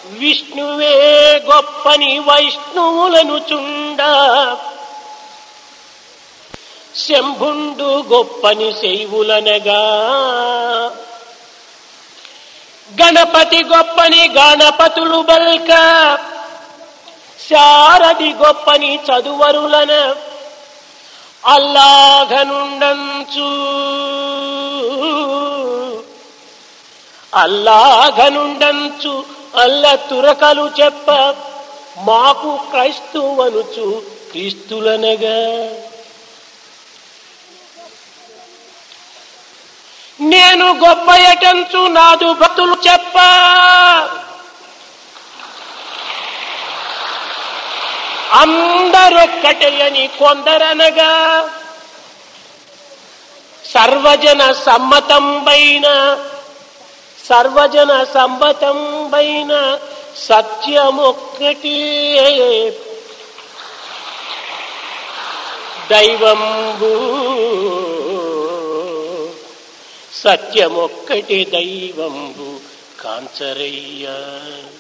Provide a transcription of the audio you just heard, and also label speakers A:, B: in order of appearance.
A: విష్ణువే గొప్పని వైష్ణువులను చుండ శంభుండు గొప్పని శైవులనగా గణపతి గొప్పని గణపతులు బల్క శారది గొప్పని చదువరులన అల్లాఘనుండంచు అల్లాఘనుండంచు అల్ల తురకలు చెప్ప మాకు క్రైస్తువనుచు క్రీస్తులనగా నేను గొప్ప ఎటంచు నాదు భక్తులు చెప్ప అందరొక్కటే అని కొందరనగా సర్వజన సమ్మతం పైన సర్వజన సమ్మతం పైన సత్యమొక్కటి దైవంబు సత్యమొక్కటి దైవంబు కాంచరయ్యా